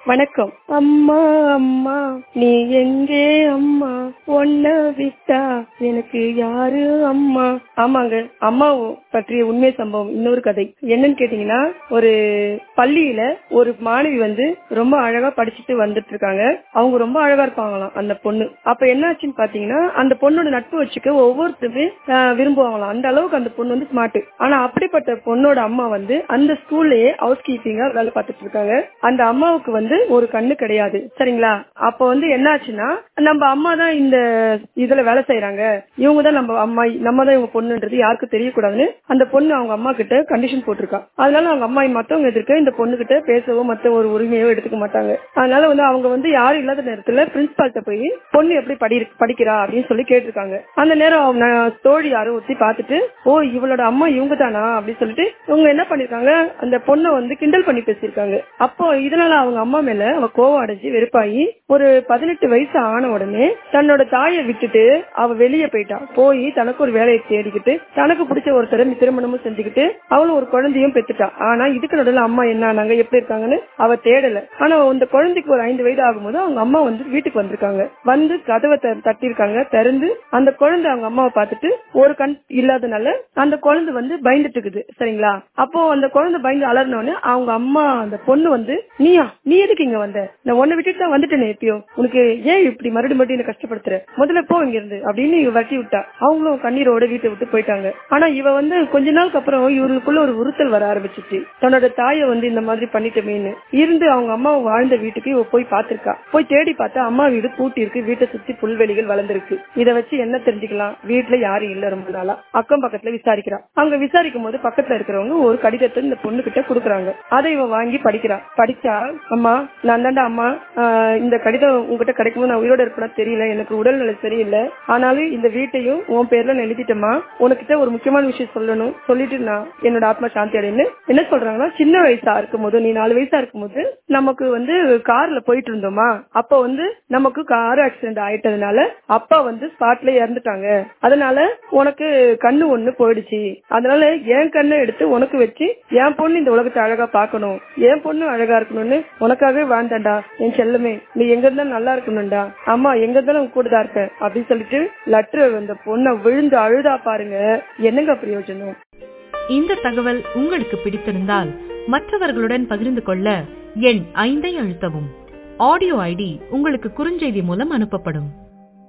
வணக்கம் அம்மா அம்மா நீ எங்கே அம்மா ஒன்ன விட்டா எனக்கு யாரு அம்மா ஆமாங்க அம்மா பற்றிய உண்மை சம்பவம் இன்னொரு கதை என்னன்னு கேட்டீங்கன்னா ஒரு பள்ளியில ஒரு மாணவி வந்து ரொம்ப அழகா படிச்சுட்டு வந்துட்டு இருக்காங்க அவங்க ரொம்ப அழகா இருப்பாங்களாம் அந்த பொண்ணு அப்ப என்னாச்சுன்னு பாத்தீங்கன்னா அந்த பொண்ணோட நட்பு வச்சுக்க ஒவ்வொருத்தருமே ஆஹ், விரும்புவாங்களாம் அந்த அளவுக்கு அந்த பொண்ணு வந்து ஸ்மார்ட் ஆனா அப்படிப்பட்ட பொண்ணோட அம்மா வந்து அந்த ஸ்கூல்லயே ஹவுஸ் கீப்பிங்கா வேலை பார்த்துட்டு இருக்காங்க அந்த அம்மாவுக்கு வந்து ஒரு கண்ணு கிடையாது சரிங்களா அப்ப வந்து என்னாச்சுன்னா நம்ம அம்மா தான் இந்த இதுல வேலை செய்யறாங்க இவங்க தான் நம்ம அம்மா நம்ம தான் இவங்க பொண்ணுன்றது யாருக்கும் தெரியக்கூடாதுன்னு அந்த பொண்ணு அவங்க அம்மா கிட்ட கண்டிஷன் போட்டிருக்கா அதனால அவங்க அம்மா மத்தவங்க எதிர்க்க இந்த பொண்ணு கிட்ட பேசவோ மத்த ஒரு உரிமையோ எடுத்துக்க மாட்டாங்க அதனால வந்து அவங்க வந்து யாரும் இல்லாத நேரத்துல பிரின்சிபால்கிட்ட போய் பொண்ணு எப்படி படி படிக்கிறா அப்படின்னு சொல்லி கேட்டிருக்காங்க அந்த நேரம் அவங்க தோழி யாரும் ஒத்தி பார்த்துட்டு ஓ இவளோட அம்மா இவங்க தானா அப்படின்னு சொல்லிட்டு இவங்க என்ன பண்ணிருக்காங்க அந்த பொண்ணை வந்து கிண்டல் பண்ணி பேசியிருக்காங்க அப்போ இதனால அவங்க அம்மா மேல அவ கோவம் அடைஞ்சு வெறுப்பாகி ஒரு பதினெட்டு வயசு ஆன உடனே தன்னோட தாயை விட்டுட்டு அவ வெளியே போயிட்டா போய் தனக்கு ஒரு வேலையை தேடிக்கிட்டு தனக்கு பிடிச்ச ஒருத்தரை திருமணமும் செஞ்சுக்கிட்டு அவளும் ஒரு குழந்தையும் பெத்துட்டா ஆனா இதுக்கு நடுவில் அம்மா என்ன ஆனாங்க எப்படி இருக்காங்கன்னு அவ தேடல ஆனா அந்த குழந்தைக்கு ஒரு ஐந்து வயது ஆகும்போது அவங்க அம்மா வந்து வீட்டுக்கு வந்திருக்காங்க வந்து கதவை த- தட்டியிருக்காங்க திறந்து அந்த குழந்தை அவங்க அம்மாவை பார்த்துட்டு ஒரு கண் இல்லாதனால அந்த குழந்தை வந்து பயந்துட்டு இருக்குது சரிங்களா அப்போ அந்த குழந்தை பயந்து அலறினோடனே அவங்க அம்மா அந்த பொண்ணு வந்து நீயா நீ எதுக்கு இங்க வந்த நான் உன்னை விட்டுட்டு தான் வந்துட்டேனே எப்பயோ உனக்கு ஏன் இப்படி மறுபடியும் மறுபடியும் என்ன கஷ்டப்படுத்துற முதல்ல போ இங்க இருந்து அப்படின்னு இவ வட்டி விட்டா அவங்களும் கண்ணீரோட வீட்டை விட்டு போயிட்டாங்க ஆனா இவ வந்து கொஞ்ச நாளுக்கு அப்புறம் இவருக்குள்ள ஒரு உறுத்தல் வர ஆரம்பிச்சிச்சு தன்னோட தாயை வந்து இந்த மாதிரி பண்ணிட்டமேன்னு இருந்து அவங்க அம்மா வாழ்ந்த வீட்டுக்கு இவ போய் பாத்திருக்கா போய் தேடி பார்த்தா அம்மா வீடு பூட்டி இருக்கு வீட்டை சுத்தி புல்வெளிகள் வளர்ந்துருக்கு இத வச்சு என்ன தெரிஞ்சுக்கலாம் வீட்டுல யாரும் இல்ல ரொம்ப நாளா அக்கம் பக்கத்துல விசாரிக்கிறா அங்க விசாரிக்கும் போது பக்கத்துல இருக்கிறவங்க ஒரு கடிதத்தை இந்த பொண்ணு கிட்ட குடுக்குறாங்க அதை இவ வாங்கி படிக்கிறா படிச்சா அம்மா நான் தாண்டா அம்மா ஆஹ், இந்த கடிதம் உங்ககிட்ட கிடைக்கும்போது நான் உயிரோட இருப்பேனா தெரியல எனக்கு உடல்நிலை சரியில்லை ஆனாலும் இந்த வீட்டையும் உன் பேர்ல நான் எழுதிட்டேமா உனக்கிட்ட ஒரு முக்கியமான விஷயம் சொல்லணும் சொல்லிட்டு நான் என்னோட ஆத்மா சாந்தி அடைன்னு என்ன சொல்றாங்கன்னா சின்ன வயசா இருக்கும்போது நீ நாலு வயசா இருக்கும்போது நமக்கு வந்து கார்ல போயிட்டு இருந்தோமா அப்ப வந்து நமக்கு கார் ஆக்சிடென்ட் ஆயிட்டதுனால அப்பா வந்து ஸ்பாட்ல இறந்துட்டாங்க அதனால உனக்கு கண்ணு ஒண்ணு போயிடுச்சு அதனால என் கண்ணை எடுத்து உனக்கு வச்சு என் பொண்ணு இந்த உலகத்தை அழகா பார்க்கணும் என் பொண்ணு அழகா இருக்கணும்னு உனக்காகவே வாழ்ந்தாண்டா என் செல்லமே நீ எங்க இருந்தா நல்லா இருக்கணும்டா அம்மா எங்க இருந்தாலும் உன் கூட தான் இருக்கேன் அப்படின்னு சொல்லிட்டு லெட்டர் அந்த பொண்ணை விழுந்து அழுதா பாருங்க என்னங்க பிரயோஜனம் இந்த தகவல் உங்களுக்கு பிடித்திருந்தால் மற்றவர்களுடன் பகிர்ந்து கொள்ள எண் ஐந்தை அழுத்தவும் ஆடியோ ஐடி உங்களுக்கு குறுஞ்செய்தி மூலம் அனுப்பப்படும்